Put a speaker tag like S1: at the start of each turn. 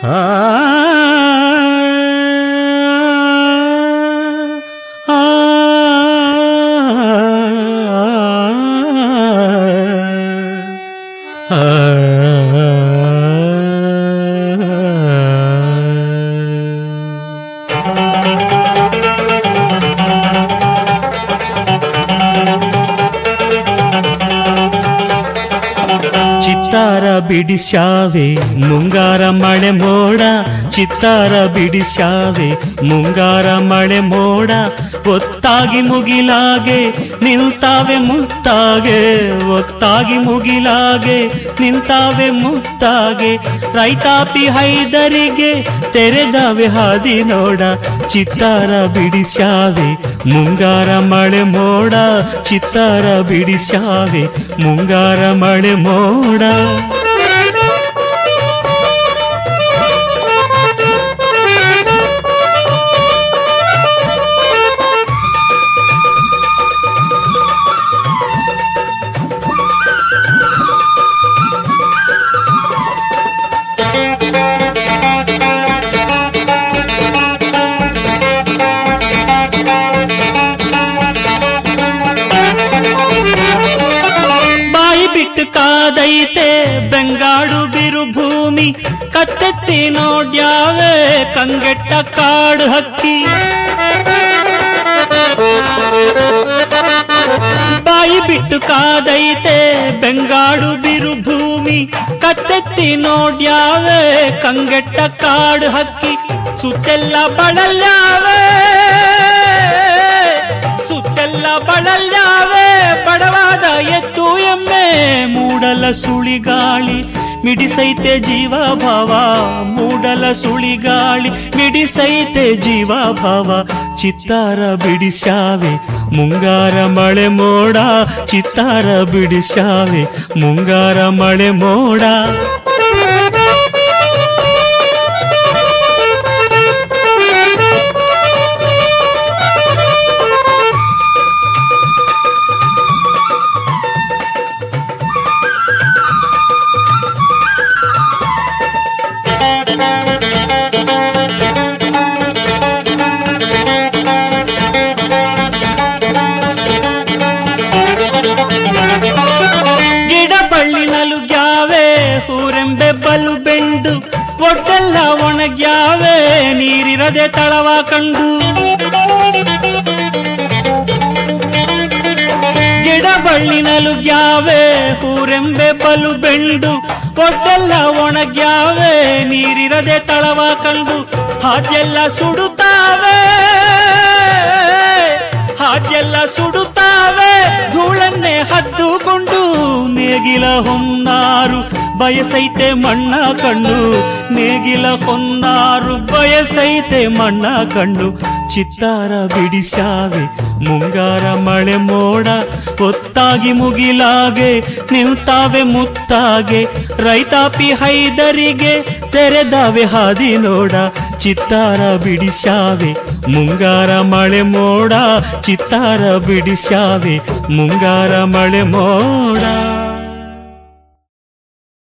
S1: ಆ ಆ ಚಿತ್ತಾರ ಬಿಡಿಸ್ಯಾವೆ ಮುಂಗಾರ ಮಳೆ ಮೋಡ ಚಿತ್ತಾರ ಬಿಡಿಸ್ಯಾವೆ ಮುಂಗಾರ ಮಳೆ ಮೋಡ ಒತ್ತಾಗಿ ಮುಗಿಲಾಗೆ ನಿಲ್ತಾವೆ ಮುತ್ತಾಗೆ ಒತ್ತಾಗಿ ಮುಗಿಲಾಗೆ ನಿಲ್ತಾವೆ ಮುತ್ತಾಗೆ ರೈತಾಪಿ ಹೈದರಿಗೆ ತೆರೆದವೆ ಹಾದಿ ನೋಡ ಚಿತ್ತಾರ ಬಿಡಿಸ್ಯಾವೆ ಮುಂಗಾರ ಮಳೆ ಮೋಡ ಚಿತ್ತಾರ ಬಿಡಿಸ್ಯಾವೆ ಮುಂಗಾರ ಮಳೆ ಮೋಡ ಬಾಯಿ ಬಿಟ್ಟು ಕಾದೈತೆ ಬೆಂಗಾಡು ಬಿರು ಭೂಮಿ ಕತ್ತೆತ್ತಿ ನೋಡ್ಯಾವೆ ಕಂಗೆಟ್ಟ ಕಾಡು ಹಕ್ಕಿ ಬಾಯಿ ಬಿಟ್ಟು ಕಾದೈತೆ ಬೆಂಗಾಡು ಬಿರು ಭೂಮಿ ಕತ್ತೆತ್ತಿ ನೋಡ್ಯಾವೆ ಕಂಗೆಟ್ಟ ಕಾಡು ಹಕ್ಕಿ ಸುತ್ತೆಲ್ಲ ಬಳಲ್ಯಾವೆ ಸುತ್ತೆಲ್ಲ ಬಳಲ್ಯಾವೆ ಬಡವಾದ ಎತ್ತು ಎಮ್ಮೆ ಮೂಡಲ ಸುಳಿಗಾಳಿ ಮಿಡಿಸೈತೆ ಜೀವ ಭಾವ ಮೂಡಲ ಸುಳಿಗಾಳಿ ಮಿಡಿಸೈತೆ ಜೀವ ಭಾವ ಚಿತ್ತಾರ ಬಿಡಿಸ್ಯಾವೆ ಮುಂಗಾರ ಮಳೆ ಮೋಡ ಚಿತ್ತಾರ ಬಿಡಿಸ್ಯಾವೆ ಮುಂಗಾರ ಮಳೆ ಮೋಡ ಗಿಡ ಬಳ್ಳಿನಲು ಗ್ಯಾವೆ ಹೂರೆಂಬೆ ಬಲು ಬೆಂಡು ಒಡ್ಡೆಲ್ಲ ಒಣಗ್ಯಾವೆ ನೀರಿರದೆ ತಳವ ಕಂಡು ಗಿಡ ಬಳ್ಳಿನಲು ಗ್ಯಾವೆ ಹೂರೆಂಬೆ ಬಲು ಬೆಂಡು ಒಡ್ಡೆಲ್ಲ ಒಣಗ್ಯಾವೆ ನೀರಿರದೆ ತಳವ ಕಂಡು ಹಾಗೆಲ್ಲ ಸುಡುತ್ತಾವೆ ಹಾಗೆಲ್ಲ ಸುಡುತ್ತಾವೆ ಧೂಳನ್ನೇ ಹದ್ದುಕೊಂಡು ನೇಗಿಲ ಹೊನ್ನಾರು ಬಯಸೈತೆ ಮಣ್ಣ ಕಣ್ಣು ನೇಗಿಲ ಹೊನ್ನಾರು ಬಯಸೈತೆ ಮಣ್ಣ ಕಣ್ಣು ಚಿತ್ತಾರ ಬಿಡಿಸ್ಯಾವೆ ಮುಂಗಾರ ಮಳೆ ಮೋಡ ಒತ್ತಾಗಿ ಮುಗಿಲಾಗೆ ನಿಲ್ತಾವೆ ಮುತ್ತಾಗೆ ರೈತಾಪಿ ಹೈದರಿಗೆ ತೆರೆದಾವೆ ಹಾದಿ ನೋಡ ಚಿತ್ತಾರ ಬಿಡಿಸ್ಯಾವೆ ಮುಂಗಾರ ಮಳೆ ಮೋಡ ಚಿತ್ತಾರ ಬಿಡಿಸ್ಯಾವೆ ಮುಂಗಾರ ಮಳೆ ಮೋಡ